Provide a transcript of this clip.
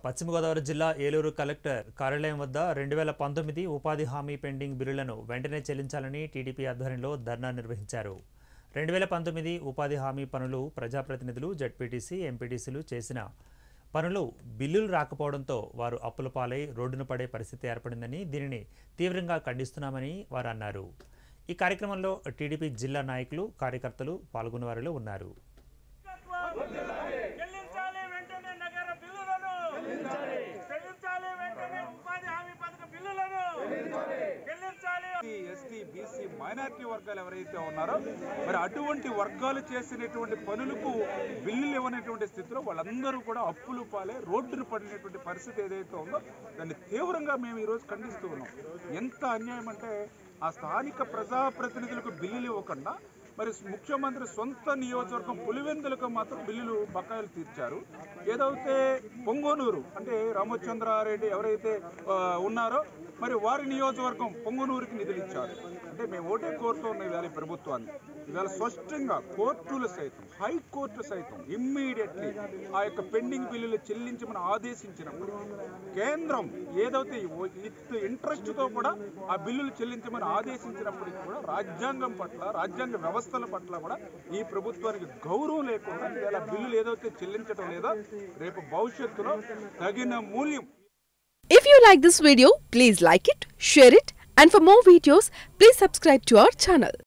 పశ్చిమ గోదావరి జిల్లా ఏలూరు కలెక్టర్ కార్యాలయం వద్ద రెండు వేల పంతొమ్మిది ఉపాధి హామీ పెండింగ్ బిల్లులను వెంటనే చెల్లించాలని టీడీపీ ఆధ్వర్యంలో ధర్నా నిర్వహించారు రెండు వేల పంతొమ్మిది ఉపాధి హామీ పనులు ప్రజాప్రతినిధులు జడ్పీటీసీ ఎంపీటీసీలు చేసిన పనులు బిల్లులు రాకపోవడంతో వారు అప్పుల పాలై రోడ్డున పడే పరిస్థితి ఏర్పడిందని దీనిని తీవ్రంగా ఖండిస్తున్నామని వారు అన్నారు ఈ కార్యక్రమంలో టీడీపీ జిల్లా నాయకులు కార్యకర్తలు పాల్గొన్న వారిలో ఉన్నారు చెల్లించాలి వెంటనే నగర బిల్లులను చెల్లించాలి వెంటనే ఉపాధి హామీ పథక బిల్లులను చెల్లించాలి ఎస్సీ, ఎస్టీ బీసీ మైనారిటీ వర్గాలు ఎవరైతే ఉన్నారో మరి అటువంటి వర్గాలు చేసినటువంటి పనులకు బిల్లులు ఇవ్వనటువంటి స్థితిలో వాళ్ళందరూ కూడా అప్పులు పాలే రోడ్డును పడినటువంటి పరిస్థితి ఏదైతే ఉందో దాన్ని తీవ్రంగా మేము ఈరోజు ఖండిస్తూ ఉన్నాం ఎంత అన్యాయం అంటే ఆ స్థానిక ప్రజాప్రతినిధులకు బిల్లులు ఇవ్వకుండా మరి ముఖ్యమంత్రి సొంత నియోజకవర్గం పులివెందులకు మాత్రం బిల్లులు బకాయిలు తీర్చారు ఏదైతే పొంగనూరు అంటే రామచంద్రారెడ్డి ఎవరైతే ఆ, ఉన్నారో మరి వారి నియోజకవర్గం పొంగనూరుకి నిధులు ఇచ్చారు అంటే మేము ఓటే కోరుతూ ఉన్న ఇవాళ ఈ ప్రభుత్వాన్ని ఇవాళ స్పష్టంగా కోర్టులు సైతం హైకోర్టు సైతం ఇమ్మీడియట్లీ ఆ యొక్క పెండింగ్ బిల్లులు చెల్లించమని ఆదేశించినప్పుడు కేంద్రం ఏదైతే విత్ ఇంట్రెస్ట్తో కూడా ఆ బిల్లులు చెల్లించమని ఆదేశించినప్పటికీ కూడా రాజ్యాంగం పట్ల రాజ్యాంగ వ్యవస్థల పట్ల కూడా ఈ ప్రభుత్వానికి గౌరవం లేకుండా ఇలా బిల్లులు ఏదైతే చెల్లించడం లేదో రేపు భవిష్యత్తులో తగిన మూల్యం If you like this video, please like it, share it, and for more videos, please subscribe to our channel.